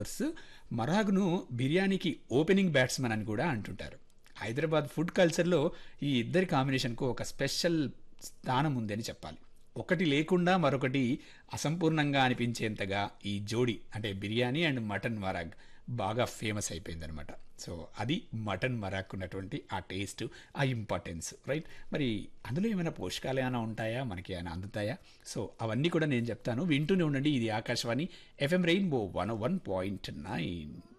మరాగ్ను బిర్యానీకి opening batsmen అని కూడా అంటుంటారు హైదరాబాద్ ఫుడ్ కల్చర్లో ఈ ఇద్దరి కాంబినేషన్కు ఒక స్పెషల్ స్థానం ఉందని చెప్పాలి ఒకటి లేకుండా మరొకటి అసంపూర్ణంగా అనిపించేంతగా ఈ జోడి అంటే బిర్యానీ అండ్ మటన్ మరాగ్ బాగా ఫేమస్ అయిపోయిందనమాట సో అది మటన్ మరాక్ ఉన్నటువంటి ఆ టేస్ట్ ఆ ఇంపార్టెన్స్ రైట్ మరి అందులో ఏమైనా పోషకాలు ఏమైనా ఉంటాయా మనకి ఏమైనా అందుతాయా సో అవన్నీ కూడా నేను చెప్తాను వింటూనే ఉండండి ఇది Akashvani FM rainbow one one point nine